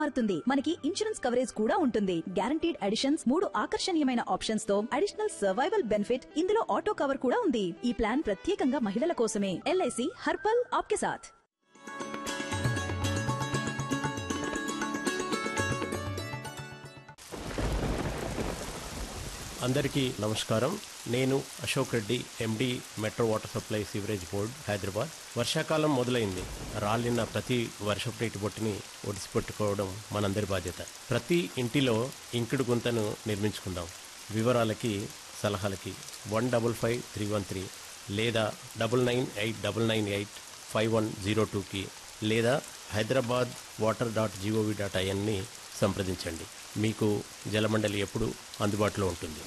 మారుతుంది మనకి insurance coverage కూడా ఉంటుంది గ్యారంటీడ్ అడిషన్స్ మూడు ఆకర్షణీయమైన ఆప్షన్స్ తో అడిషనల్ సర్వైవల్ బెనిఫిట్ ఇందులో ఆటో కవర్ కూడా ఉంది ఈ ప్లాన్ ప్రత్యేకంగా మహిళల కోసమే ఎల్ఐసి హర్పల్ ఆప్కే సాథ్ అందరికీ నమస్కారం నేను Ashok Reddy MD metro water supply sewerage board Hyderabad వర్షాకాలం మొదలైంది రాలిన ప్రతి వర్షపు నీటి బొట్టుని ఒడిసిపెట్టుకోవడం మనందరి బాధ్యత ప్రతి ఇంటిలో ఇంకుడు గుంతను నిర్మించుకుందాం వివరాలకి సలహాలకి one double five three one three లేదా double nine eight double nine eight five one zero టూకి లేదా Hyderabad water dot G O V dot ఐఎన్ని సంప్రదించండి మీకు జలమండలి ఎప్పుడు అందుబాటులో ఉంటుంది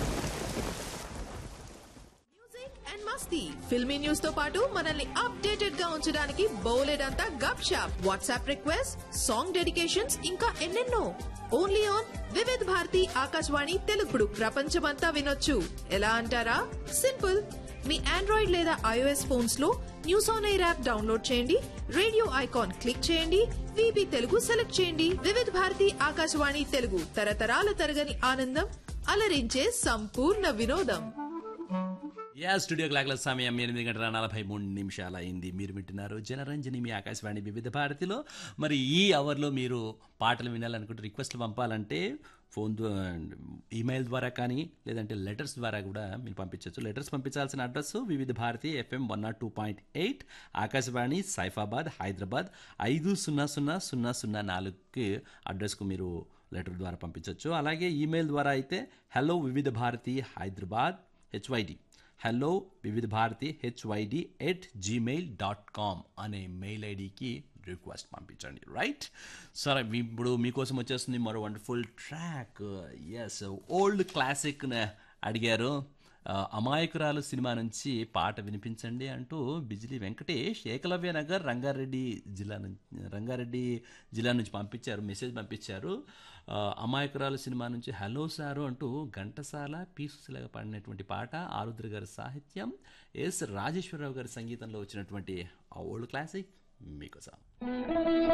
మ్యూజిక్ అండ్ మస్తీ ఫిల్మీ న్యూస్ తో పాటు మనల్ని అప్డేటెడ్ గా ఉంచడానికి బౌలెడ్ అంతా గప్ షాప్ వాట్సాప్ రిక్వెస్ట్ సాంగ్ డెడికేషన్స్ ఇంకా ఎన్నెన్నో ఓన్లీ ఆన్ వివిధ్ భారతి ఆకాశవాణి తెలుగుడు ప్రపంచమంతా వినొచ్చు ఎలా అంటారా సింపుల్ మీ ఆండ్రాయిడ్ లేదా ఐఓఎస్ ఫోన్స్ లో news on air app download చేయండి రేడియో ఐకాన్ క్లిక్ చేయండి విబి తెలుగు సెలెక్ట్ చేయండి వివిధ భారతి ఆకాశవాణి తెలుగు తరతరాల తరగని ఆనందం అలరించే సంపూర్ణ వినోదం యా స్టూడియో క్లాక్ల సమయం ఎనిమిది గంటల నలభై మూడు నిమిషాలు అయింది మీరు వింటున్నారు జనరంజని మీ ఆకాశవాణి వివిధ భారతిలో మరి ఈ అవర్లో మీరు పాటలు వినాలనుకుంటే రిక్వెస్ట్లు పంపాలంటే ఫోన్ ద్వా- ఈమెయిల్ ద్వారా కానీ లేదంటే లెటర్స్ ద్వారా కూడా మీరు పంపించవచ్చు లెటర్స్ పంపించాల్సిన address Vividh Bharati FM one nought two point eight Akashvani Saifabad Hyderabad ఐదు సున్నా సున్నా సున్నా సున్నా నాలుగుకి అడ్రస్కు మీరు లెటర్ ద్వారా పంపించవచ్చు అలాగే ఈమెయిల్ ద్వారా అయితే hello Vividh Bharati Hyderabad H Y D hello Vividh Bharati H Y D at Gmail dot com అనే మెయిల్ ఐడికి రిక్వెస్ట్ పంపించండి రైట్ సరే ఇప్పుడు మీకోసం వచ్చేస్తుంది మరో wonderful track S old classic అడిగారు ఆ, అమాయకురాలు సినిమా నుంచి పాట వినిపించండి అంటూ బిజిలీ వెంకటేష్ ఏకలవ్య నగర్ రంగారెడ్డి జిల్లా నుంచి రంగారెడ్డి జిల్లా నుంచి పంపించారు మెసేజ్ పంపించారు ఆ, అమాయకురాలు సినిమా నుంచి హలో సారు అంటూ ఘంటసాల పీసులాగా పాడినటువంటి పాట ఆరుద్ర గారి సాహిత్యం ఎస్ రాజేశ్వరరావు గారి సంగీతంలో వచ్చినటువంటి ఆ ఓల్డ్ క్లాసిక్ మీకోసం